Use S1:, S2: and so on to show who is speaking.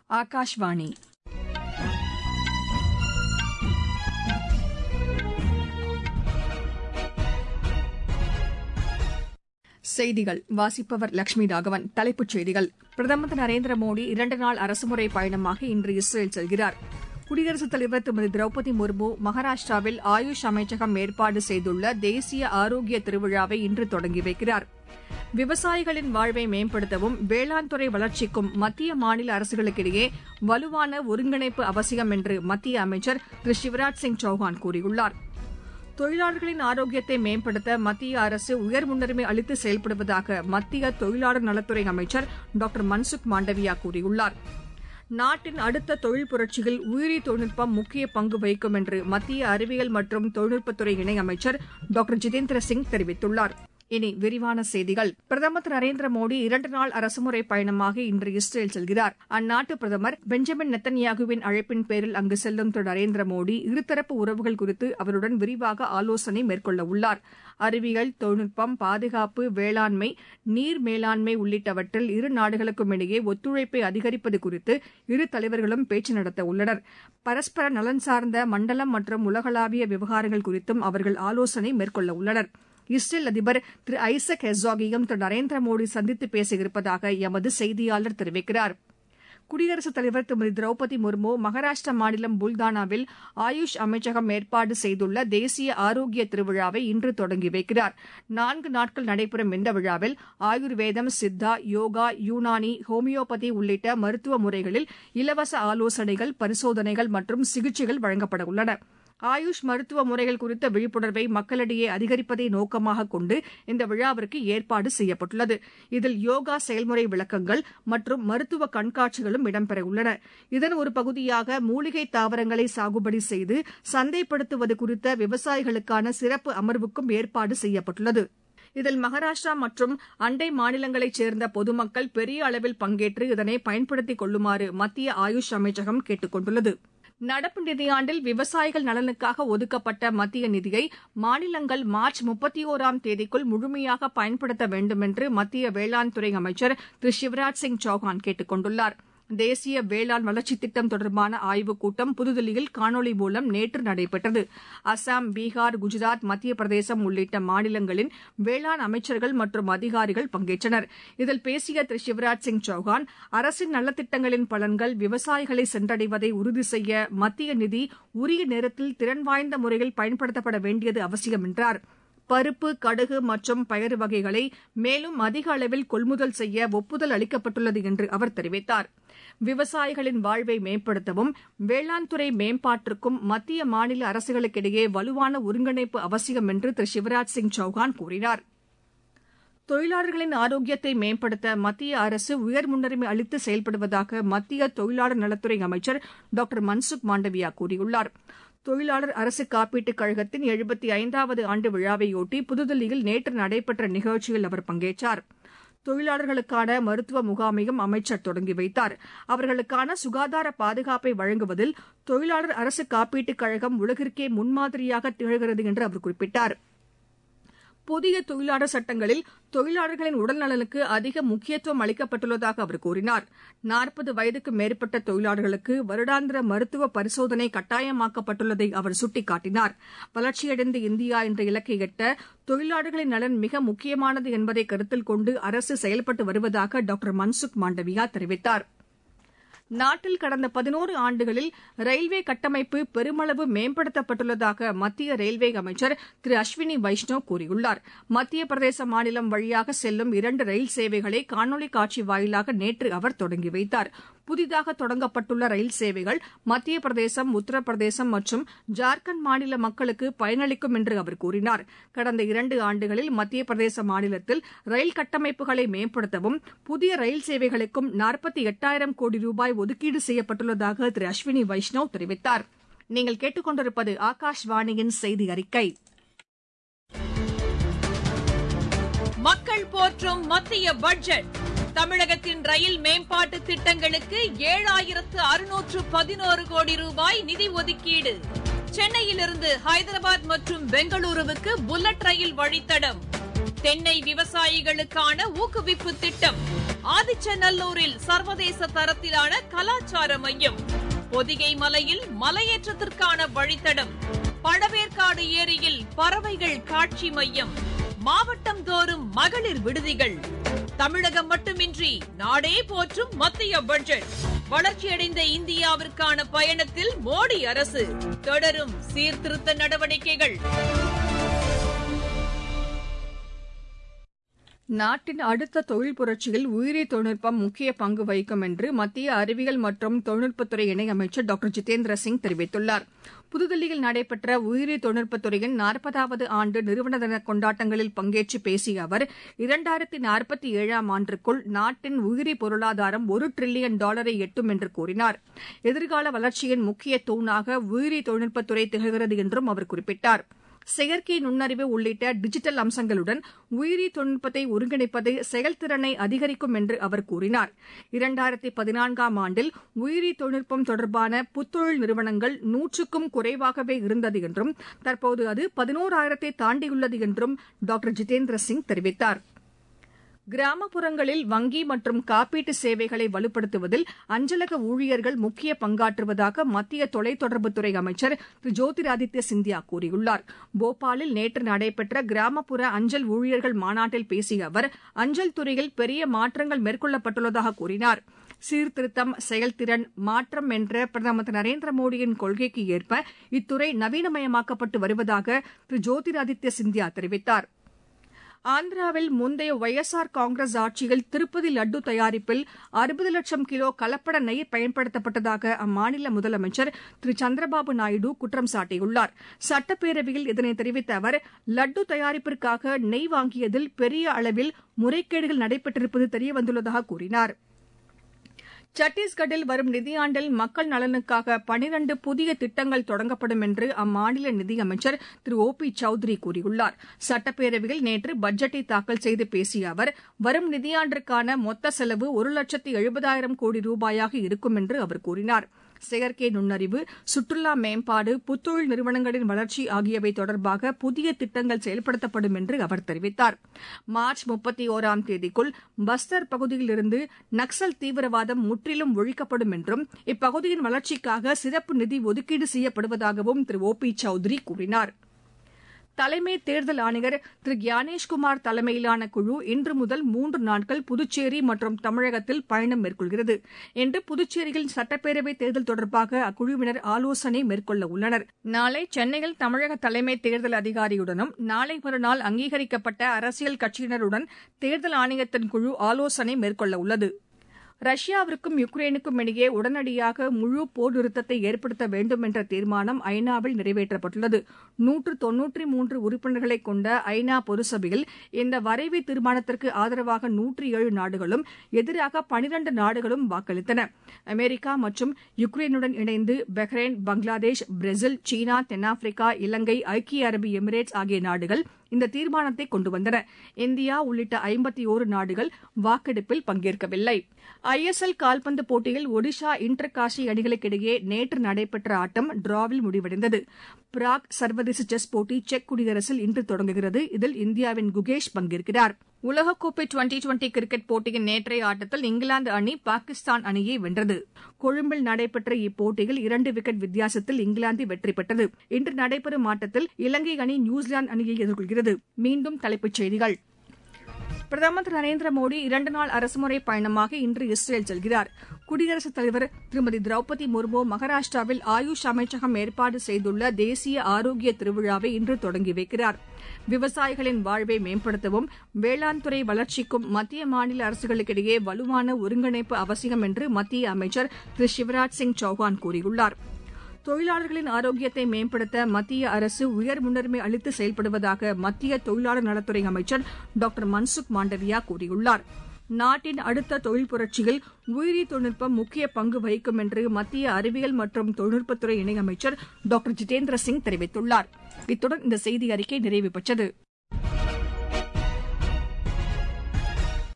S1: ஆகாஷ்வாணி செய்திகள் வாசிப்பவர் லட்சுமி ராகவன் தலைப்புச் செய்திகள் பிரதமர் திரு நரேந்திர மோடி இரண்டு நாள் அரசுமுறை பயணமாக இன்று இஸ்ரேல் செல்கிறார் குடியரசுத் தலைவர் திருமதி திரௌபதி முர்மு மகாராஷ்டிராவில் ஆயுஷ் அமைச்சகம் ஏற்பாடு செய்துள்ள தேசிய ஆரோக்கிய திருவிழாவை இன்று தொடங்கி வைக்கிறார் விவசாயிகளின் வாழ்வை மேம்படுத்தவும் வேளாண் துறை வளர்ச்சிக்கும் மத்திய மாநில அரசுகளுக்கிடையே வலுவான ஒருங்கிணைப்பு அவசியம் என்று மத்திய அமைச்சர் திரு சிவராஜ் சிங் சௌஹான் கூறியுள்ளார் தொழிலாளர்களின் ஆரோக்கியத்தை மேம்படுத்த மத்திய அரசு உயர் முன்னுரிமை அளித்து செயல்படுவதாக மத்திய தொழிலாளர் நலத்துறை அமைச்சர் டாக்டர் மன்சுக் மாண்டவியா கூறியுள்ளார் நாட்டின் அடுத்த தொழில் புரட்சியில் உயிரி தொழில்நுட்பம் முக்கிய பங்கு வகிக்கும் என்று மத்திய அறிவியல் மற்றும் தொழில்நுட்பத்துறை இணையமைச்சர் டாக்டர் ஜிதேந்திர சிங் தெரிவித்துள்ளார் இனி விரிவான செய்திகள் பிரதமர் திரு நரேந்திர மோடி இரண்டு நாள் அரசுமுறை பயணமாக இன்று இஸ்ரேல் செல்கிறார் அந்நாட்டு பிரதமர் பெஞ்சமின் நெத்தன்யாகுவின் அழைப்பின் பேரில் அங்கு செல்லும் திரு நரேந்திர மோடி இருதரப்பு உறவுகள் குறித்து அவருடன் விரிவாக ஆலோசனை மேற்கொள்ள உள்ளார் அறிவியல் தொழில்நுட்பம் பாதுகாப்பு வேளாண்மை நீர் மேலாண்மை உள்ளிட்டவற்றில் இரு நாடுகளுக்கும் இடையே ஒத்துழைப்பை அதிகரிப்பது குறித்து இரு தலைவர்களும் பேச்சு நடத்த உள்ளனர் பரஸ்பர நலன் சார்ந்த மண்டலம் மற்றும் உலகளாவிய விவகாரங்கள் குறித்தும் அவர்கள் ஆலோசனை மேற்கொள்ள உள்ளனர் இஸ்ரேல் அதிபர் திரு ஐசக் ஹெர்சாகையும் திரு நரேந்திர மோடி சந்தித்து பேச இருப்பதாக எமது செய்தியாளர் தெரிவிக்கிறார் குடியரசுத் தலைவர் திருமதி திரௌபதி முர்மு மகாராஷ்டிரா மாநிலம் புல்தானாவில் ஆயுஷ் அமைச்சகம் ஏற்பாடு செய்துள்ள தேசிய ஆரோக்கிய திருவிழாவை இன்று தொடங்கி வைக்கிறார் நான்கு நாட்கள் நடைபெறும் இந்த விழாவில் ஆயுர்வேதம் சித்தா யோகா யூனானி ஹோமியோபதி உள்ளிட்ட மருத்துவ முறைகளில் இலவச ஆலோசனைகள் பரிசோதனைகள் மற்றும் சிகிச்சைகள் வழங்கப்பட உள்ளன ஆயுஷ் மருத்துவ முறைகள் குறித்த விழிப்புணர்வை மக்களிடையே அதிகரிப்பதை நோக்கமாக கொண்டு இந்த விழாவிற்கு ஏற்பாடு செய்யப்பட்டுள்ளது இதில் யோகா செயல்முறை விளக்கங்கள் மற்றும் மருத்துவ கண்காட்சிகளும் இடம்பெறவுள்ளன இதன் ஒரு பகுதியாக மூலிகை தாவரங்களை சாகுபடி செய்து சந்தைப்படுத்துவது குறித்த விவசாயிகளுக்கான சிறப்பு அமர்வுக்கும் ஏற்பாடு செய்யப்பட்டுள்ளது இதில் மகாராஷ்டிரா மற்றும் அண்டை மாநிலங்களைச் சேர்ந்த பொதுமக்கள் பெரிய அளவில் பங்கேற்று இதனை பயன்படுத்திக் கொள்ளுமாறு மத்திய ஆயுஷ் அமைச்சகம் கேட்டுக் கொண்டுள்ளது நடப்பு நிதியாண்டில் விவசாயிகள் நலனுக்காக ஒதுக்கப்பட்ட மத்திய நிதியை மாநிலங்கள் மார்ச் முப்பத்தி ஒராம் தேதிக்குள் முழுமையாக பயன்படுத்த வேண்டும் என்று மத்திய வேளாண் துறை அமைச்சர் திரு சிவராஜ் சிங் சௌஹான் கேட்டுக் கொண்டுள்ளார் தேசிய வேளாண் வளர்ச்சித் திட்டம் தொடர்பான ஆய்வுக் கூட்டம் புதுதில்லியில் காணொலி மூலம் நேற்று நடைபெற்றது அசாம் பீகார் குஜராத் மத்திய பிரதேசம் உள்ளிட்ட மாநிலங்களின் வேளாண் அமைச்சர்கள் மற்றும் அதிகாரிகள் பங்கேற்றனர் இதில் பேசிய திரு சிவராஜ் சிங் சௌஹான் அரசின் நலத்திட்டங்களின் பலன்கள் விவசாயிகளை சென்றடைவதை உறுதி செய்ய மத்திய நிதி உரிய நேரத்தில் திறன் வாய்ந்த முறையில் பயன்படுத்தப்பட வேண்டியது அவசியம் என்றார் பருப்பு கடுகு மற்றும் பயறு வகைகளை மேலும் அதிக அளவில் கொள்முதல் செய்ய ஒப்புதல் அளிக்கப்பட்டுள்ளது என்று அவர் தெரிவித்தார் விவசாயிகளின் வாழ்வை மேம்படுத்தவும் வேளாண் துறை மேம்பாட்டிற்கும் மத்திய மாநில அரசுகளுக்கிடையே வலுவான ஒருங்கிணைப்பு அவசியம் என்று திரு சிவராஜ் சிங் சௌஹான் கூறினார் தொழிலாளர்களின் ஆரோக்கியத்தை மேம்படுத்த மத்திய அரசு உயர் முன்னுரிமை அளித்து செயல்படுவதாக மத்திய தொழிலாளர் நலத்துறை அமைச்சர் டாக்டர் மன்சுக் மாண்டவியா கூறியுள்ளார் தொழிலாளர் அரசு காப்பீட்டுக் கழகத்தின் எழுபத்தி ஐந்தாவது ஆண்டு விழாவையொட்டி புதுதில்லியில் நேற்று நடைபெற்ற நிகழ்ச்சியில் அவர் பங்கேற்றார் தொழிலாளர்களுக்கான மருத்துவ முகாமையும் அமைச்சர் தொடங்கி வைத்தார் அவர்களுக்கான சுகாதார பாதுகாப்பை வழங்குவதில் தொழிலாளர் அரசு காப்பீட்டுக் கழகம் உலகிற்கே முன்மாதிரியாக திகழ்கிறது என்று அவர் குறிப்பிட்டார் புதிய தொழிலாளர் சட்டங்களில் தொழிலாளர்களின் உடல்நலனுக்கு அதிக முக்கியத்துவம் அளிக்கப்பட்டுள்ளதாக அவர் கூறினார் நாற்பது வயதுக்கு மேற்பட்ட தொழிலாளர்களுக்கு வருடாந்திர மருத்துவ பரிசோதனை கட்டாயமாக்கப்பட்டுள்ளதை அவர் சுட்டிக்காட்டினார் வளர்ச்சியடைந்த இந்தியா என்ற இலக்கை எட்ட தொழிலாளர்களின் நலன் மிக முக்கியமானது என்பதை கருத்தில் கொண்டு அரசு செயல்பட்டு வருவதாக டாக்டர் மன்சுக் மாண்டவியா தெரிவித்தாா் நாட்டில் கடந்த பதினோரு ஆண்டுகளில் ரயில்வே கட்டமைப்பு பெருமளவு மேம்படுத்தப்பட்டுள்ளதாக மத்திய ரயில்வே அமைச்சர் திரு அஸ்வினி வைஷ்ணவ் கூறியுள்ளார் மத்திய பிரதேச மாநிலம் வழியாக செல்லும் இரண்டு ரயில் சேவைகளை காணொலி காட்சி வாயிலாக நேற்று அவர் தொடங்கி வைத்தார் புதிதாக தொடங்கப்பட்டுள்ள ரயில் சேவைகள் மத்திய பிரதேசம் உத்தரப்பிரதேசம் மற்றும் ஜார்க்கண்ட் மாநில மக்களுக்கு பயனளிக்கும் என்று அவர் கூறினார் கடந்த இரண்டு ஆண்டுகளில் மத்திய பிரதேச மாநிலத்தில் ரயில் கட்டமைப்புகளை மேம்படுத்தவும் புதிய ரயில் சேவைகளுக்கும் நாற்பத்தி எட்டாயிரம் கோடி ரூபாய் ஒதுக்கீடு செய்யப்பட்டுள்ளதாக திரு அஸ்வினி வைஷ்ணவ் தெரிவித்தார் நீங்கள் கேட்டுக்கொண்டிருப்பது ஆகாஷ்வாணியின் செய்தி அறிக்கை
S2: மக்கள் போற்றும் மத்திய பட்ஜெட் தமிழகத்தின் ரயில் மேம்பாட்டு திட்டங்களுக்கு ஏழாயிரத்து அறுநூற்று பதினோரு கோடி ரூபாய் நிதி ஒதுக்கீடு சென்னையிலிருந்து ஹைதராபாத் மற்றும் பெங்களூருவுக்கு புல்லட் ரயில் வழித்தடம் தென்னை விவசாயிகளுக்கான ஊக்குவிப்பு திட்டம் ஆதிச்சநல்லூரில் சர்வதேச தரத்திலான கலாச்சார மையம் பொதிகை மலையில் மலையேற்றத்திற்கான வழித்தடம் பழவேற்காடு ஏரியில் பறவைகள் காட்சி மையம் மாவட்டம் தோறும் மகளிர் விடுதிகள் தமிழகம் மட்டுமின்றி நாடே போற்றும் மத்திய பட்ஜெட் வளர்ச்சியடைந்த இந்தியாவிற்கான பயணத்தில் மோடி அரசு தொடரும் சீர்திருத்த நடவடிக்கைகள்
S1: நாட்டின் அடுத்த தொழில் புரட்சியில் உயிரி தொழில்நுட்பம் முக்கிய பங்கு வகிக்கும் என்று மத்திய அறிவியல் மற்றும் தொழில்நுட்பத்துறை இணையமைச்சர் டாக்டர் ஜிதேந்திர சிங் தெரிவித்துள்ளார் புதுதில்லியில் நடைபெற்ற உயிரி தொழில்நுட்பத்துறையின் நாற்பதாவது ஆண்டு நிறுவன தின கொண்டாட்டங்களில் பங்கேற்று பேசிய அவர் இரண்டாயிரத்தி நாற்பத்தி ஏழாம் ஆண்டிற்குள் நாட்டின் உயிரி பொருளாதாரம் ஒரு டிரில்லியன் டாலரை எட்டும் என்று கூறினார் எதிர்கால வளர்ச்சியின் முக்கிய தூணாக உயிரி தொழில்நுட்பத்துறை திகழ்கிறது என்றும் அவர் குறிப்பிட்டார் செயற்கை நுண்ணறிவு உள்ளிட்ட டிஜிட்டல் அம்சங்களுடன் உயிரி தொழில்நுட்பத்தை ஒருங்கிணைப்பது செயல்திறனை அதிகரிக்கும் என்று அவர் கூறினார் இரண்டாயிரத்தி பதினான்காம் ஆண்டில் உயிரி தொழில்நுட்பம் தொடர்பான புத்தொழில் நிறுவனங்கள் நூற்றுக்கும் குறைவாகவே இருந்தது என்றும் தற்போது அது பதினோராயிரத்தை தாண்டியுள்ளது என்றும் டாக்டர் ஜிதேந்திர சிங் தெரிவித்தார் கிராமப்புறங்களில் வங்கி மற்றும் காப்பீட்டு சேவைகளை வலுப்படுத்துவதில் அஞ்சலக ஊழியர்கள் முக்கிய பங்காற்றுவதாக மத்திய தொலைத்தொடர்புத்துறை அமைச்சர் திரு ஜோதிராதித்ய சிந்தியா கூறியுள்ளார் போபாலில் நேற்று நடைபெற்ற கிராமப்புற அஞ்சல் ஊழியர்கள் மாநாட்டில் பேசிய அவர் அஞ்சல் துறையில் பெரிய மாற்றங்கள் மேற்கொள்ளப்பட்டுள்ளதாக கூறினார் சீர்திருத்தம் செயல்திறன் மாற்றம் என்ற பிரதமர் திரு நரேந்திர மோடியின் கொள்கைக்கு ஏற்ப இத்துறை நவீனமயமாக்கப்பட்டு வருவதாக திரு ஜோதிராதித்ய சிந்தியா தெரிவித்தார் ஆந்திராவில் முந்தைய ஒய்எஸ்ஆர் காங்கிரஸ் ஆட்சியில் திருப்பதி லட்டு தயாரிப்பில் அறுபது லட்சம் கிலோ கலப்பட நெய் பயன்படுத்தப்பட்டதாக அம்மாநில முதலமைச்சர் திரு சந்திரபாபு நாயுடு குற்றம் சாட்டியுள்ளார் சட்டப்பேரவையில் இதனை தெரிவித்த அவர் லட்டு தயாரிப்பிற்காக நெய் வாங்கியதில் பெரிய அளவில் முறைகேடுகள் நடைபெற்றிருப்பது தெரியவந்துள்ளதாக கூறினார் சத்தீஸ்கட்டில் வரும் நிதியாண்டில் மக்கள் நலனுக்காக பனிரண்டு புதிய திட்டங்கள் தொடங்கப்படும் என்று அம்மாநில நிதியமைச்சர் திரு ஓ பி சௌத்ரி கூறியுள்ளார் சட்டப்பேரவையில் நேற்று பட்ஜெட்டை தாக்கல் செய்து பேசிய அவர் வரும் நிதியாண்டிற்கான மொத்த செலவு ஒரு லட்சத்து எழுபதாயிரம் கோடி ரூபாயாக இருக்கும் என்று அவர் கூறினார் செயற்கை நுண்ணறிவு சுற்றுலா மேம்பாடு புத்தொழில் நிறுவனங்களின் வளர்ச்சி ஆகியவை தொடர்பாக புதிய திட்டங்கள் செயல்படுத்தப்படும் என்று அவர் தெரிவித்தார் மார்ச் முப்பத்தி ஒராம் தேதிக்குள் பஸ்தர் பகுதியிலிருந்து நக்சல் தீவிரவாதம் முற்றிலும் ஒழிக்கப்படும் என்றும் இப்பகுதியின் வளர்ச்சிக்காக சிறப்பு நிதி ஒதுக்கீடு செய்யப்படுவதாகவும் திரு ஓ பி சௌத்ரி கூறினார் தலைமை தேர்தல் ஆணையர் திரு கியானேஷ்குமார் தலைமையிலான குழு இன்று முதல் மூன்று நாட்கள் புதுச்சேரி மற்றும் தமிழகத்தில் பயணம் மேற்கொள்கிறது இன்று புதுச்சேரியில் சட்டப்பேரவை தேர்தல் தொடர்பாக அக்குழுவினர் ஆலோசனை மேற்கொள்ள உள்ளனர் நாளை சென்னையில் தமிழக தலைமை தேர்தல் அதிகாரியுடனும் நாளை மறுநாள் அங்கீகரிக்கப்பட்ட அரசியல் கட்சியினருடன் தேர்தல் ஆணையத்தின் குழு ஆலோசனை மேற்கொள்ள உள்ளது ரஷ்யாவிற்கும் யுக்ரைனுக்கும் இடையே உடனடியாக முழு போர் நிறுத்தத்தை ஏற்படுத்த வேண்டும் என்ற தீர்மானம் ஐநாவில் நிறைவேற்றப்பட்டுள்ளது நூற்று தொன்னூற்றி மூன்று உறுப்பினர்களை கொண்ட ஐநா பொதுசபையில் இந்த வரைவு தீர்மானத்திற்கு ஆதரவாக நூற்றி ஏழு நாடுகளும் எதிராக பனிரண்டு நாடுகளும் வாக்களித்தன அமெரிக்கா மற்றும் யுக்ரைனுடன் இணைந்து பஹ்ரைன் பங்களாதேஷ் பிரேசில் சீனா தென்னாப்பிரிக்கா இலங்கை ஐக்கிய அரபு எமிரேட்ஸ் ஆகிய நாடுகள் இந்த தீர்மானத்தை கொண்டு வந்தன இந்தியா உள்ளிட்ட ஐம்பத்தி ஓரு நாடுகள் வாக்கெடுப்பில் பங்கேற்கவில்லை ஐஎஸ்எல் கால்பந்து போட்டியில் ஒடிஷா இன்டர் காஷி அணிகளுக்கிடையே நேற்று நடைபெற்ற ஆட்டம் டிராவில் முடிவடைந்தது பிராக் சர்வதேச செஸ் போட்டி செக் குடியரசில் இன்று தொடங்குகிறது இதில் இந்தியாவின் குகேஷ் பங்கேற்கிறார் உலகக்கோப்பை டுவெண்டி டுவெண்டி கிரிக்கெட் போட்டியின் நேற்றைய ஆட்டத்தில் இங்கிலாந்து அணி பாகிஸ்தான் அணியை வென்றது கொழும்பில் நடைபெற்ற இப்போட்டியில் இரண்டு விக்கெட் வித்தியாசத்தில் இங்கிலாந்து வெற்றி பெற்றது இன்று நடைபெறும் ஆட்டத்தில் இலங்கை அணி நியூசிலாந்து அணியை எதிர்கொள்கிறது மீண்டும் தலைப்புச் செய்திகள் பிரதமர் திரு நரேந்திர மோடி இரண்டு நாள் அரசுமுறை பயணமாக இன்று இஸ்ரேல் செல்கிறார் குடியரசுத் தலைவர் திருமதி திரௌபதி முர்மு மகாராஷ்டிராவில் ஆயுஷ் அமைச்சகம் ஏற்பாடு செய்துள்ள தேசிய ஆரோக்கிய திருவிழாவை இன்று தொடங்கி வைக்கிறார் விவசாயிகளின் வாழ்வை மேம்படுத்தவும் வேளாண் துறை வளர்ச்சிக்கும் மத்திய மாநில அரசுகளுக்கிடையே வலுவான ஒருங்கிணைப்பு அவசியம் என்று மத்திய அமைச்சர் திரு சிவராஜ் சிங் சௌஹான் கூறியுள்ளார் தொழிலாளர்களின் ஆரோக்கியத்தை மேம்படுத்த மத்திய அரசு உயர் முன்னுரிமை அளித்து செயல்படுவதாக மத்திய தொழிலாளர் நலத்துறை அமைச்சர் டாக்டர் மன்சுக் மாண்டவியா கூறியுள்ளார் நாட்டின் அடுத்த தொழில் புரட்சியில் உயிரி தொழில்நுட்பம் முக்கிய பங்கு வகிக்கும் என்று மத்திய அறிவியல் மற்றும் தொழில்நுட்பத்துறை இணையமைச்சர் டாக்டர் ஜிதேந்திர சிங் தெரிவித்துள்ளார் இத்துடன் இந்த செய்தி அறிக்கை நிறைவு பெற்றது